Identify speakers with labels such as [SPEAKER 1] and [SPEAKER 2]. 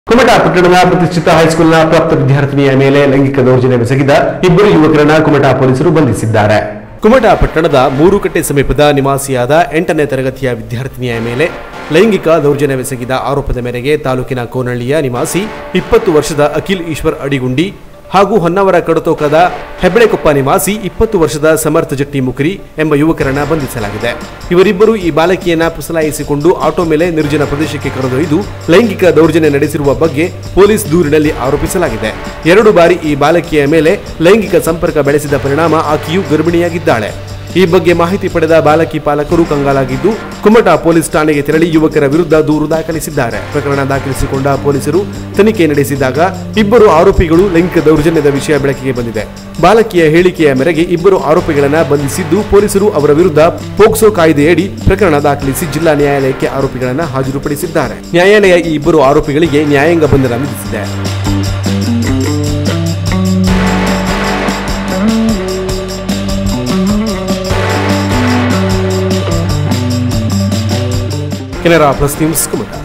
[SPEAKER 1] ಕುಮಟಾ ಪಟ್ಟಣದ ಪ್ರತಿಷ್ಠಿತ ಹೈಸ್ಕೂಲ್ನ ಪ್ರಾಪ್ತ ವಿದ್ಯಾರ್ಥಿನಿಯ ಮೇಲೆ ಲೈಂಗಿಕ ದೌರ್ಜನ್ಯವೆಸಗಿದ ಇಬ್ಬರು ಯುವಕರನ್ನ ಕುಮಟಾ ಪೊಲೀಸರು ಬಂಧಿಸಿದ್ದಾರೆ ಕುಮಟಾ ಪಟ್ಟಣದ ಮೂರುಕಟ್ಟೆ ಸಮೀಪದ ನಿವಾಸಿಯಾದ ಎಂಟನೇ ತರಗತಿಯ ವಿದ್ಯಾರ್ಥಿನಿಯ ಮೇಲೆ ಲೈಂಗಿಕ ದೌರ್ಜನ್ಯವೆಸಗಿದ ಆರೋಪದ ಮೇರೆಗೆ ತಾಲೂಕಿನ ಕೋನಹಳ್ಳಿಯ ನಿವಾಸಿ ಇಪ್ಪತ್ತು ವರ್ಷದ ಅಖಿಲ್ ಈಶ್ವರ್ ಅಡಿಗುಂಡಿ ಹಾಗೂ ಹೊನ್ನವರ ಕಡತೋಕದ ಹೆಬ್ಬಳೆಕೊಪ್ಪ ನಿವಾಸಿ ಇಪ್ಪತ್ತು ವರ್ಷದ ಸಮರ್ಥ ಜಟ್ಟಿ ಮುಕರಿ ಎಂಬ ಯುವಕರನ್ನ ಬಂಧಿಸಲಾಗಿದೆ ಇವರಿಬ್ಬರು ಈ ಬಾಲಕಿಯನ್ನ ಪುಸಲಾಯಿಸಿಕೊಂಡು ಆಟೋ ಮೇಲೆ ನಿರ್ಜನ ಪ್ರದೇಶಕ್ಕೆ ಕರೆದೊಯ್ದು ಲೈಂಗಿಕ ದೌರ್ಜನ್ಯ ನಡೆಸಿರುವ ಬಗ್ಗೆ ಪೊಲೀಸ್ ದೂರಿನಲ್ಲಿ ಆರೋಪಿಸಲಾಗಿದೆ ಎರಡು ಬಾರಿ ಈ ಬಾಲಕಿಯ ಮೇಲೆ ಲೈಂಗಿಕ ಸಂಪರ್ಕ ಬೆಳೆಸಿದ ಪರಿಣಾಮ ಆಕೆಯು ಗರ್ಭಿಣಿಯಾಗಿದ್ದಾಳೆ ಈ ಬಗ್ಗೆ ಮಾಹಿತಿ ಪಡೆದ ಬಾಲಕಿ ಪಾಲಕರು ಕಂಗಾಲಾಗಿದ್ದು ಕುಮಟಾ ಪೊಲೀಸ್ ಠಾಣೆಗೆ ತೆರಳಿ ಯುವಕರ ವಿರುದ್ಧ ದೂರು ದಾಖಲಿಸಿದ್ದಾರೆ ಪ್ರಕರಣ ದಾಖಲಿಸಿಕೊಂಡ ಪೊಲೀಸರು ತನಿಖೆ ನಡೆಸಿದಾಗ ಇಬ್ಬರು ಆರೋಪಿಗಳು ಲೈಂಗಿಕ ದೌರ್ಜನ್ಯದ ವಿಷಯ ಬೆಳಕಿಗೆ ಬಂದಿದೆ ಬಾಲಕಿಯ ಹೇಳಿಕೆಯ ಮೇರೆಗೆ ಇಬ್ಬರು ಆರೋಪಿಗಳನ್ನ ಬಂಧಿಸಿದ್ದು ಪೊಲೀಸರು ಅವರ ವಿರುದ್ಧ ಪೋಕ್ಸೋ ಕಾಯ್ದೆಯಡಿ ಪ್ರಕರಣ ದಾಖಲಿಸಿ ಜಿಲ್ಲಾ ನ್ಯಾಯಾಲಯಕ್ಕೆ ಆರೋಪಿಗಳನ್ನ ಹಾಜರುಪಡಿಸಿದ್ದಾರೆ ನ್ಯಾಯಾಲಯ ಈ ಇಬ್ಬರು ಆರೋಪಿಗಳಿಗೆ ನ್ಯಾಯಾಂಗ ಬಂಧನ ವಿಧಿಸಿದೆ ಕೆನರಾ ಪ್ಲಸ್ ನ್ಯೂಸ್ ಕುಮಟಾ